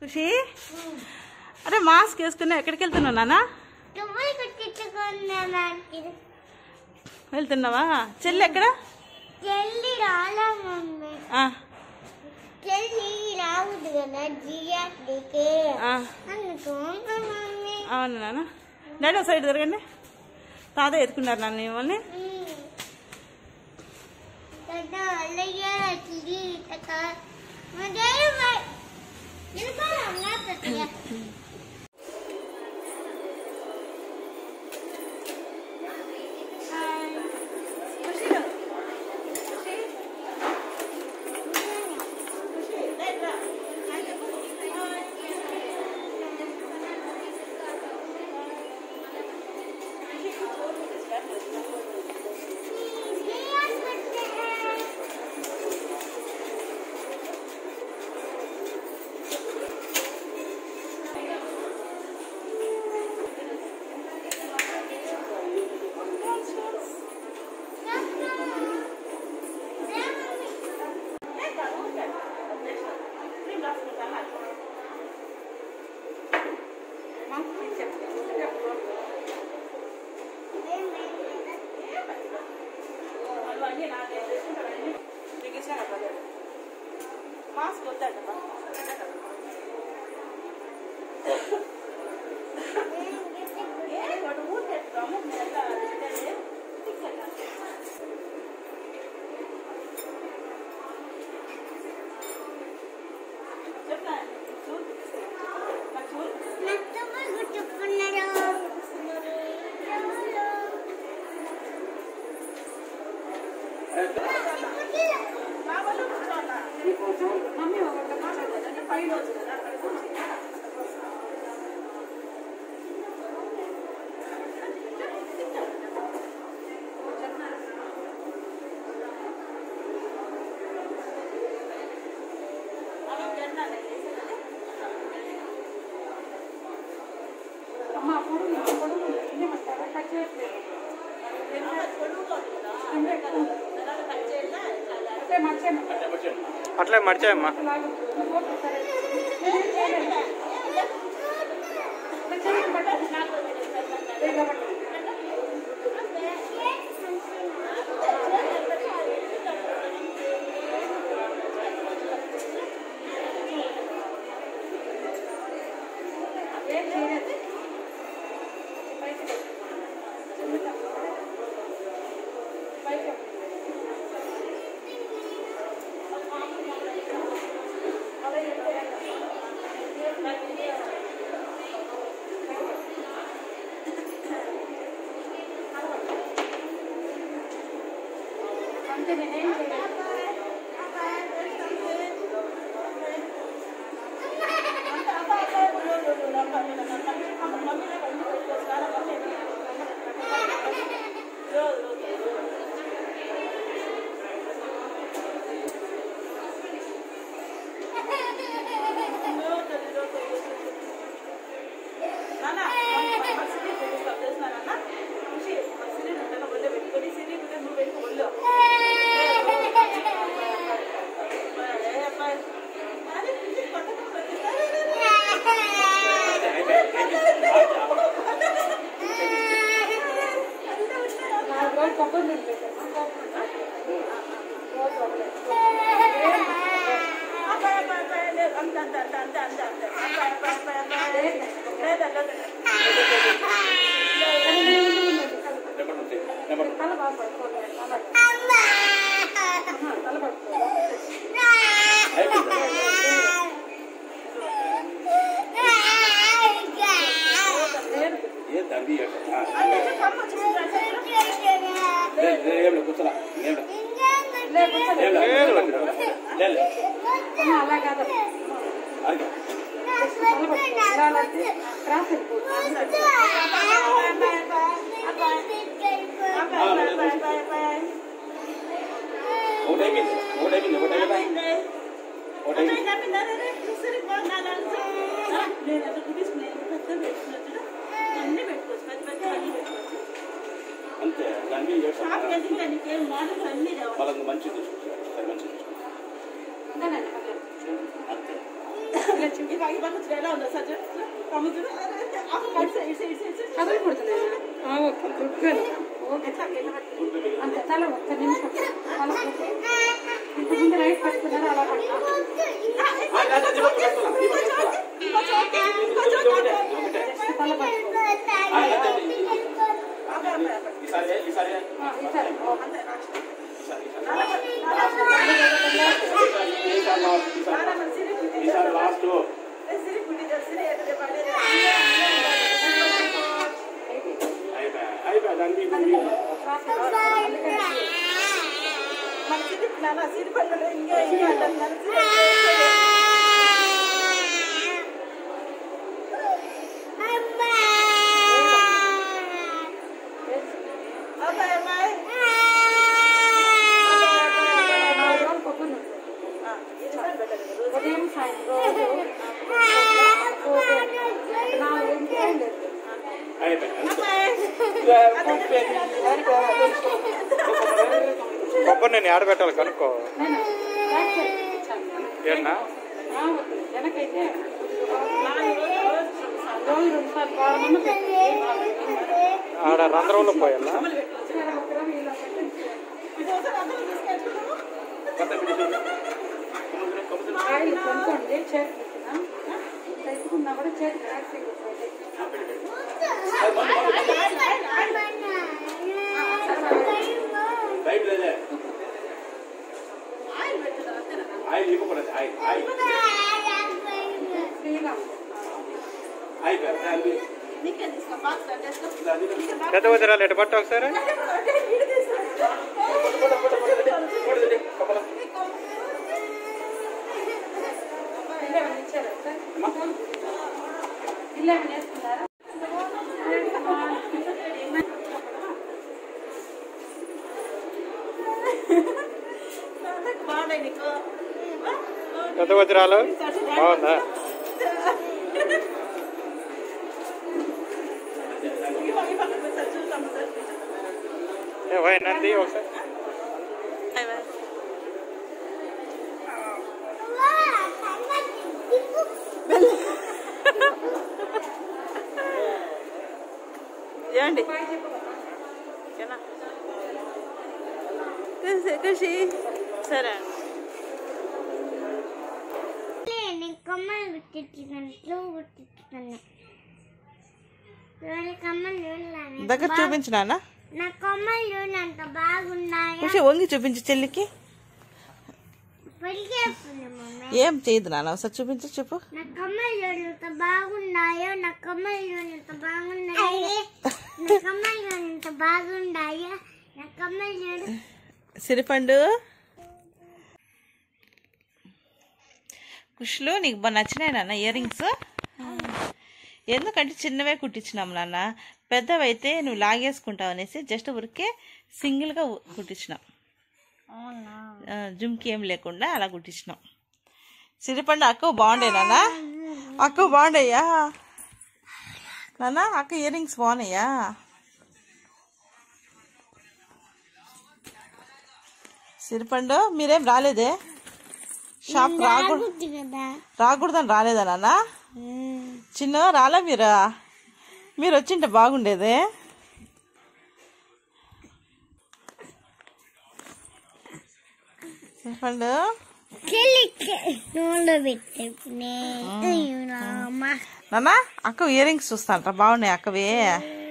ఖుషి అరే మాస్క్ వేసుకుని ఎక్కడికి వెళ్తున్నావు నాన్న నువ్వు కుట్టించుకున్నానికి వెళ్తున్నావా చెల్లి ఎక్కడ చెల్లి రాలా మమ్మీ ఆ, చెల్లి రావద్దు కదా జియాకి ఆ, అందుకు మమ్మీ అవును నాన్న డాడీ ఒక సైడ్ జరగండి తాత ఎత్తుకున్నారు నాన్న మిమ్మల్ని కదా అలాగే చిరి తక మదే వెళ్ళిపోరా తత్తయ్య మాస్క్ వద్దంట నచ్చబుల్ గుట్టుకున్నారు అట్లే మర్చాయమ్మా ఏ తండ్రి ఏం కూర్చోలా ఏం ఒకటైపోయింది ఒకటైపోయింది ఒకటైపోయింది ఒకటైపోయింది అంతే దాన్ని చేస్తాను వాళ్ళకి మంచిది చూసుకుంటారు మంచిది చూసుకుంటారు అంతే ఇవాళ ఇవాళ చూడు ఎలా ఉందో సార్ చూడు కమ్ము చూడు అటు సైడ్ సైడ్ సైడ్ సైడ్ కదలకూడదు ఓకే గుడ్ గర్ల్ ఓకే అంత తల ఒక్క నిమిషం తల ఒక్క. ఇంటి ముందు రైట్ పట్టుకున్నారు అలా పట్టుకో తల పట్టుకో ఈసారి ఈసారి ఆ, ఈసారి ఓకే. ఈసారి లాస్ట్ అయిపోయా అయిపోయా దాన్ని మన సిరి నాన్న సిరి పల్లెలు ఇంకా ఇంకా అంటారు అబ్బాయి అమ్మాయి నాలుగు రోజులు కొబ్బరి నూనె. ఉదయం సాయంత్రం రోజు ఓకే. నాలుగు ఇంటికి లేదు కొబ్బరి నేను ఆడబెట్టాలి కనుక్కో నేను బ్యాక్ సైడ్ చూపించాను. ఏనా ఆ, వద్దు. వెనకైతే రోజు రెండు సార్లు వారమన్న పెట్టు. ఏం కాదు. ఆడ రంధ్రంలో పోయాలా ఇక్కడ ఒక రోజు ఇలా పెట్టు. ఆయిల్ కొనుక్కోండి చేతి పెట్టినా తెచ్చుకున్నా కూడా చేతి బ్యాక్ సైడ్ పెట్టండి. బయట లేదే ఆయిల్ ఇవ్వకూడదు ఆయిల్ ఆయిల్ ఫ్రీగా ఉంటుంది. అయిపోయా దాన్ని నీకే తీసుకో బాక్స్ కట్టేసుకో దాన్ని పెద్ద వదిరాలు ఎటు పట్టు ఒకసారి ఇల్లు ఏమైనా ఇచ్చారా సార్? ఇల్లు ఏమైనా వేసుకున్నారా? బాగున్నాయి నీకు పెద్ద వదిరాలు బాగుందా ఏ పోయి నంది ఒకసారి ఏమండి ఓకేనా? ఖుషి ఖుషి సరే అండి కమ్మలు గుర్తించుకున్నాను నువ్వు గుర్తించుకున్నాను కమ్మలు చూడలేను దగ్గర చూపించు నాన్న నా కొమ్మలు చూడంత బాగున్నాయా ఖుషి వంగి చూపించు చెల్లికి పొలికేస్తుంది మమ్మీ ఏం చేయదు నాన్న ఒకసారి చూపించు చెప్పు నా కమ్మలు చూడంత బాగున్నాయో నా కమ్మలు చూడంత బాగున్నాయో నా కమ్మలు చూడంత బాగున్నాయో నా కమ్మలు చూడు సిరిపండు కుషులు నీకు బాగా నచ్చినాయి నాన్న ఇయర్ రింగ్స్ ఎందుకంటే చిన్నవే కుట్టించినాం నాన్న పెద్దవైతే నువ్వు లాగేసుకుంటావు అనేసి జస్ట్ ఊరికే సింగిల్గా కుట్టించినాం ఆ, జుమ్కి ఏం లేకుండా అలా కుట్టించినాం సిరిపండు అక్క బాగుండే నాన్న అక్క బాగుండయ్యా నాన్న అక్క ఇయర్ రింగ్స్ బాగున్నాయా సిరిపండు మీరేం రాలేదే షాప్ రాకూడదు కదా రాకూడదని రాలేదా నాన్న చిన్న రాలే మీరు మీరు వచ్చింటే బాగుండేది చెప్పండు చెల్లికి నూనె పెట్టే అమ్మ నాన్న అక్క ఇయర్ రింగ్స్ చూస్తాంట్రా బాగున్నాయి అక్కవి